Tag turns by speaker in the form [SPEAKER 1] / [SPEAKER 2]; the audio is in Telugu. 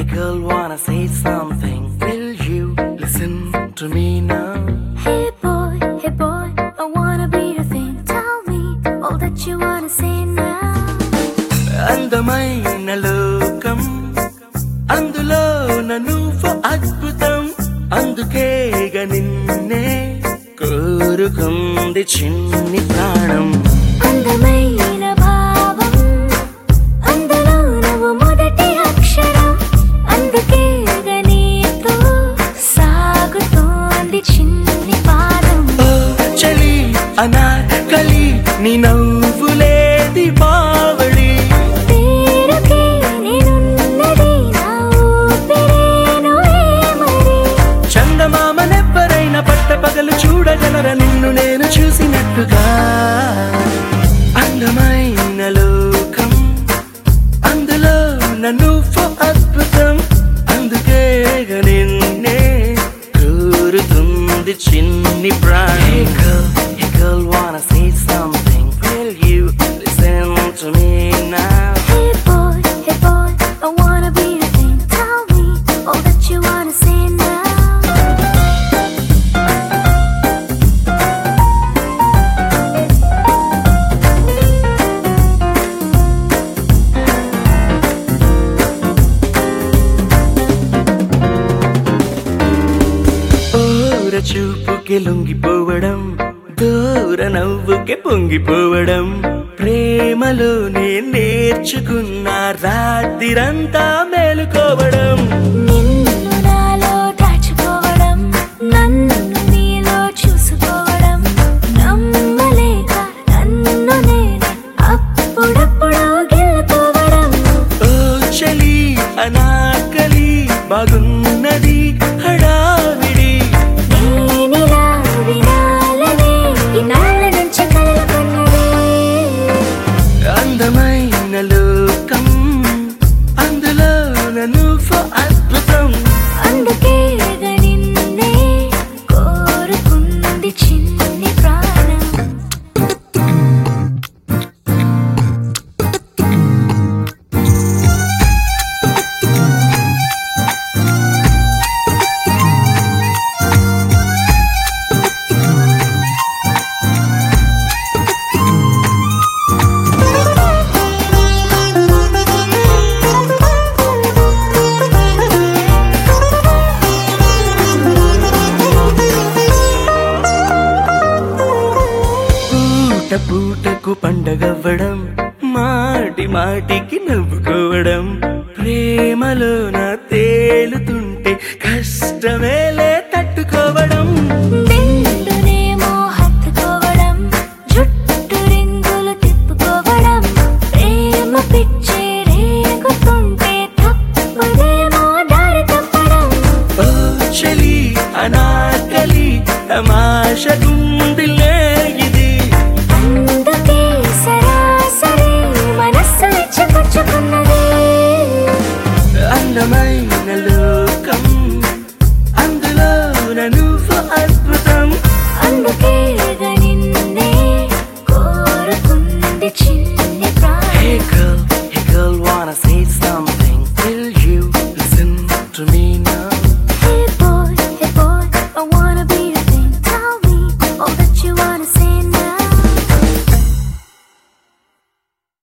[SPEAKER 1] girl, wanna say something? Will you listen to me now?
[SPEAKER 2] Hey boy, hey boy, I wanna be your thing. Tell me all that you wanna say now.
[SPEAKER 1] అందమైన లోకం అందులో నువ్వు అద్భుతం అందుకేగ నిన్నే కోరుకుంది చిన్ని ప్రాణం
[SPEAKER 2] అందమైన భావం అందులో నువ్వు మొదటి అక్షరం అందుకే నీతో సాగుతోంది చిన్ని పాదం
[SPEAKER 1] ఓ చలి అనార్కలి నీ నవ్వులేది బావళి
[SPEAKER 2] పేరుకే నేనున్నది నా ఊపిరేనువే మరి
[SPEAKER 1] చందమామనెవ్వరైనా పట్ట పగలు చూడగలర నిన్ను నేను చూసినట్టుగా అందమైన లోకం అందులో నన్ను అద్భుతం అందుకే నిన్నే కోరుతుంది చిన్ని ప్రాణి Hey girl, wanna say something? Will you listen to me now?
[SPEAKER 2] Hey boy, hey boy, I wanna be your thing. Tell me all that you wanna say now.
[SPEAKER 1] ఓర చూపుకి లొంగిపోవడం దూర నవ్వుకి పొంగిపోవడం ప్రేమలోనే నేర్చుకున్న రాత్రిరంతా మేలుకోవడం
[SPEAKER 2] నిన్ను నాలో దాచుకోవడం నన్ను నీలో చూసుకోవడం నమ్మలేక నన్ను నేను అప్పుడప్పుడు గెలుకోవడం
[SPEAKER 1] ఓ చలి అనాకలి బాగున్నది హడావిడి
[SPEAKER 2] నేనిలా వినాలనే ఇన్నాళ్ళ నుంచి కలలుకున్నదే
[SPEAKER 1] అందమైన లోకం అందులో నువ్వు అద్భుతం
[SPEAKER 2] అందుకే నిన్నే కోరుకుంది చిన్ని ప్రాణం
[SPEAKER 1] పూట పూటకు పండగవ్వడం మాటి మాటికి నవ్వుకోవడం ప్రేమలోన తేలుతుంటే కష్టమేల